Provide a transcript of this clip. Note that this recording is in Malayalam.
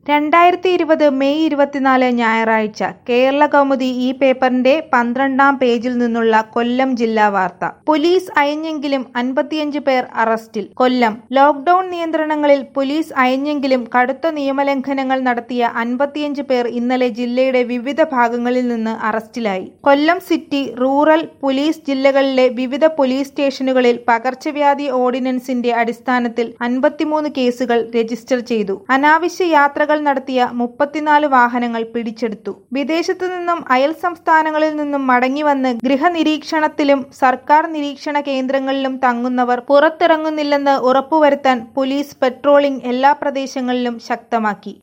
രണ്ടായിരത്തി ഇരുപത് മെയ് ഇരുപത്തിനാല് ഞായറാഴ്ച കേരളകൗമുദി ഈ പേപ്പറിന്റെ പന്ത്രണ്ടാം പേജിൽ നിന്നുള്ള കൊല്ലം ജില്ലാ വാർത്ത പോലീസ് അയഞ്ഞെങ്കിലും അൻപത്തിയഞ്ച് പേർ അറസ്റ്റിൽ കൊല്ലം ലോക്ഡൌൺ നിയന്ത്രണങ്ങളിൽ പോലീസ് അയഞ്ഞെങ്കിലും കടുത്ത നിയമലംഘനങ്ങൾ നടത്തിയ അൻപത്തിയഞ്ച് പേർ ഇന്നലെ ജില്ലയുടെ വിവിധ ഭാഗങ്ങളിൽ നിന്ന് അറസ്റ്റിലായി കൊല്ലം സിറ്റി റൂറൽ പോലീസ് ജില്ലകളിലെ വിവിധ പോലീസ് സ്റ്റേഷനുകളിൽ പകർച്ചവ്യാധി ഓർഡിനൻസിന്റെ അടിസ്ഥാനത്തിൽ അൻപത്തിമൂന്ന് കേസുകൾ രജിസ്റ്റർ ചെയ്തു അനാവശ്യ യാത്രകൾ നടത്തിയ മുപ്പത്തിനാല് വാഹനങ്ങൾ പിടിച്ചെടുത്തു വിദേശത്തു നിന്നും അയൽ സംസ്ഥാനങ്ങളിൽ നിന്നും മടങ്ങിവന്ന് ഗൃഹനിരീക്ഷണത്തിലും സർക്കാർ നിരീക്ഷണ കേന്ദ്രങ്ങളിലും തങ്ങുന്നവർ പുറത്തിറങ്ങുന്നില്ലെന്ന് ഉറപ്പുവരുത്താൻ പോലീസ് പെട്രോളിംഗ് എല്ലാ പ്രദേശങ്ങളിലും ശക്തമാക്കി